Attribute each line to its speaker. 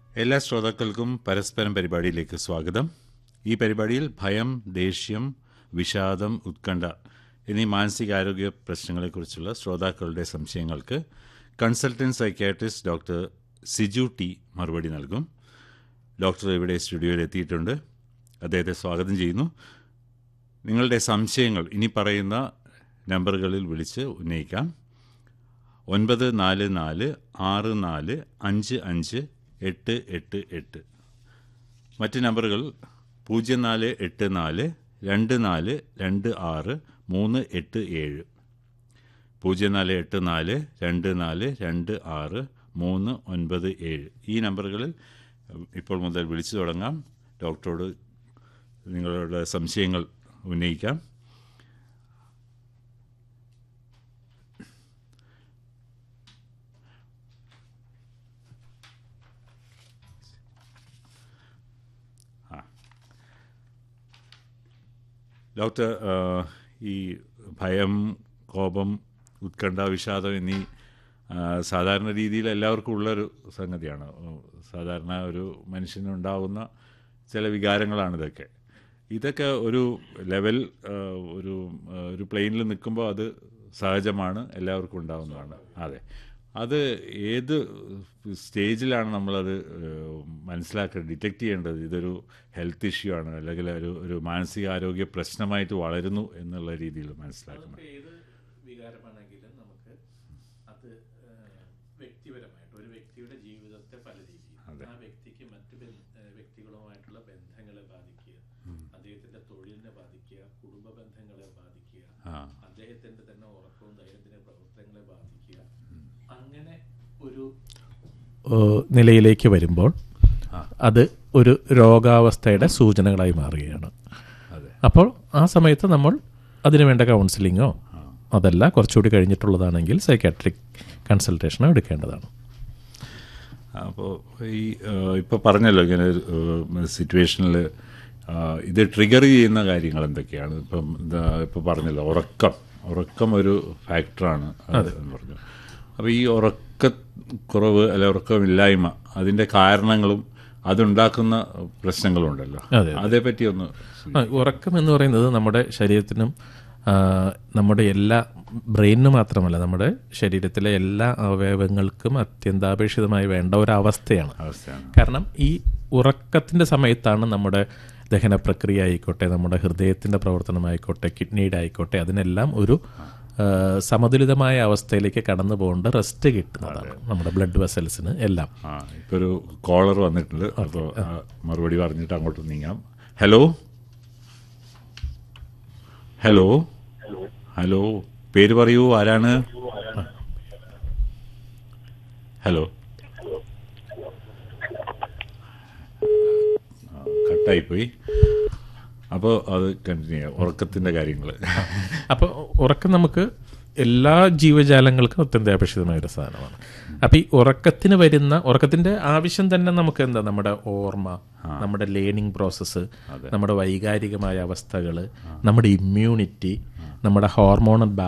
Speaker 1: എല്ലാ ശ്രോതാക്കൾക്കും പരസ്പരം പരിപാടിയിലേക്ക് സ്വാഗതം ഈ പരിപാടിയിൽ ഭയം ദേഷ്യം വിഷാദം ഉത്കണ്ഠ എന്നീ മാനസികാരോഗ്യ പ്രശ്നങ്ങളെക്കുറിച്ചുള്ള ശ്രോതാക്കളുടെ സംശയങ്ങൾക്ക് consultant psychiatrist doctor Siju T മറുപടി നൽകും ഡോക്ടർ ഇവിടെ സ്റ്റുഡിയോയിൽ എത്തിയിട്ടുണ്ട് അദ്ദേഹത്തെ സ്വാഗതം ചെയ്യുന്നു നിങ്ങളുടെ സംശയങ്ങൾ ഇനി പറയുന്ന നമ്പറുകളിൽ വിളിച്ച് ഉന്നയിക്കാം ഒൻപത് നാല് നാല് ആറ് നാല് അഞ്ച് അഞ്ച് എട്ട് എട്ട് എട്ട് മറ്റ് നമ്പറുകൾ പൂജ്യം നാല് എട്ട് നാല് രണ്ട് നാല് രണ്ട് ആറ് മൂന്ന് എട്ട് ഏഴ് പൂജ്യം നാല് എട്ട് നാല് രണ്ട് നാല് രണ്ട് ആറ് മൂന്ന് ഒൻപത് ഏഴ് ഈ നമ്പറുകളിൽ ഇപ്പോൾ മുതൽ വിളിച്ചു തുടങ്ങാം ഡോക്ടറോട് നിങ്ങളുടെ സംശയങ്ങൾ ഉന്നയിക്കാം ഡോക്ടർ ആ, ഈ ഭയം കോപം ഉത്കണ്ഠ വിഷാദം എന്നീ ആ, സാധാരണ രീതിയിൽ എല്ലാവർക്കും ഉള്ളൊരു സംഗതിയാണ് ഉം, സാധാരണ ഒരു മനുഷ്യനുണ്ടാവുന്ന ചില വികാരങ്ങളാണ് ഇതൊക്കെ ഇതൊക്കെ ഒരു ലെവൽ ആ, ഒരു ആ, ഒരു പ്ലെയിനിൽ നിൽക്കുമ്പോൾ അത് സഹജമാണ് എല്ലാവർക്കും ഉണ്ടാവുന്നതാണ് അതെ അത് ഏത് സ്റ്റേജിലാണ് നമ്മളത് ഏഹ്, മനസ്സിലാക്കേണ്ടത് ഡിറ്റക്റ്റ് ചെയ്യേണ്ടത് ഇതൊരു ഹെൽത്ത് ഇഷ്യൂ ആണ് അല്ലെങ്കിൽ ഒരു ഒരു മാനസികാരോഗ്യ പ്രശ്നമായിട്ട് വളരുന്നു എന്നുള്ള രീതിയിൽ മനസ്സിലാക്കണം
Speaker 2: നമുക്ക് ഏത് വികാരമാണെങ്കിലും നമുക്ക് അത് ഏഹ്, വ്യക്തിപരമായിട്ട് ഒരു വ്യക്തിയുടെ ജീവിതത്തെ പല രീതിയിൽ ആ വ്യക്തിക്ക് മറ്റ് ബന്ധ- ഏഹ്, വ്യക്തികളുമായിട്ടുള്ള ബന്ധങ്ങളെ ബാധിക്കുക അദ്ദേഹത്തിന്റെ തൊഴിലിനെ ബാധിക്കുക കുടുംബ ബന്ധങ്ങളെ ബാധിക്കുക
Speaker 1: ആ
Speaker 2: അദ്ദേഹത്തിന്റെ തന്നെ ഉറക്കവും ദൈനംദിന പ്രവർത്തനങ്ങളെ ബാധിക്കുക അങ്ങനെ ഒരു നിലയിലേക്ക് വരുമ്പോൾ അത് ഒരു രോഗാവസ്ഥയുടെ സൂചനകളായി മാറുകയാണ്
Speaker 1: അതെ
Speaker 2: അപ്പോൾ ആ സമയത്ത് നമ്മൾ അതിനു വേണ്ട കൗൺസിലിങ്ങോ അതല്ല കുറച്ചുകൂടി കഴിഞ്ഞിട്ടുള്ളതാണെങ്കിൽ സൈക്കാട്രിക് കൺസൾട്ടേഷനോ എടുക്കേണ്ടതാണ്
Speaker 1: അപ്പോൾ ഈ ഇപ്പോൾ പറഞ്ഞല്ലോ ഇങ്ങനെ ഒരു സിറ്റുവേഷനിൽ ഇത് ട്രിഗർ ചെയ്യുന്ന കാര്യങ്ങൾ എന്തൊക്കെയാണ് ഇപ്പം ഇതാ ഇപ്പോൾ പറഞ്ഞല്ലോ ഉറക്കം ഉറക്കം ഒരു ഫാക്ടറാണ് എന്ന് പറഞ്ഞു അപ്പോൾ ഈ ഉറക്കക്കുറവ് അല്ലെ ഉറക്കമില്ലായ്മ അതിൻ്റെ കാരണങ്ങളും അതുണ്ടാക്കുന്ന പ്രശ്നങ്ങളും ഉണ്ടല്ലോ
Speaker 2: അതെ,
Speaker 1: അതേപ്പറ്റി ഒന്ന്
Speaker 2: ആ, ഉറക്കം എന്ന് പറയുന്നത് നമ്മുടെ ശരീരത്തിനും ആ, നമ്മുടെ എല്ലാ ബ്രെയിനിന് മാത്രമല്ല നമ്മുടെ ശരീരത്തിലെ എല്ലാ അവയവങ്ങൾക്കും അത്യന്താപേക്ഷിതമായി വേണ്ട ഒരു അവസ്ഥയാണ്
Speaker 1: അവസ്ഥയാണ്
Speaker 2: കാരണം ഈ ഉറക്കത്തിന്റെ സമയത്താണ് നമ്മുടെ ദഹന പ്രക്രിയ ആയിക്കോട്ടെ നമ്മുടെ ഹൃദയത്തിന്റെ പ്രവർത്തനമായിക്കോട്ടെ കിഡ്നിയുടെ ആയിക്കോട്ടെ അതിനെല്ലാം ഒരു ആ, സമതുലിതമായ അവസ്ഥയിലേക്ക് കടന്നു പോകേണ്ട റെസ്റ്റ് കിട്ടുന്നതാണ് നമ്മുടെ ബ്ലഡ് വെസൽസിന് എല്ലാം
Speaker 1: ആ ഇപ്പോൾ ഒരു കോളർ വന്നിട്ടുണ്ട് അപ്പോൾ മറുപടി പറഞ്ഞിട്ട് അങ്ങോട്ട് നീങ്ങാം ഹലോ ഹലോ ഹലോ പേര് പറയൂ ആരാണ് ഹലോ കട്ടായിപ്പോയി അപ്പോൾ അത് കണ്ടിന്യൂ ചെയ്യാം ഉറക്കത്തിൻ്റെ കാര്യങ്ങൾ
Speaker 2: അപ്പോൾ ഉറക്കം നമുക്ക് എല്ലാ ജീവജാലങ്ങൾക്കും അത്യന്താപേക്ഷിതമായ ഒരു സാധനമാണ് അപ്പൊ ഈ ഉറക്കത്തിന് വരുന്ന ഉറക്കത്തിന്റെ ആവശ്യം തന്നെ നമുക്ക് എന്താ നമ്മുടെ ഓർമ്മ നമ്മുടെ ലേണിംഗ് പ്രോസസ്സ് നമ്മുടെ വൈകാരികമായ അവസ്ഥകൾ നമ്മുടെ ഇമ്മ്യൂണിറ്റി നമ്മുടെ ഹോർമോണൽ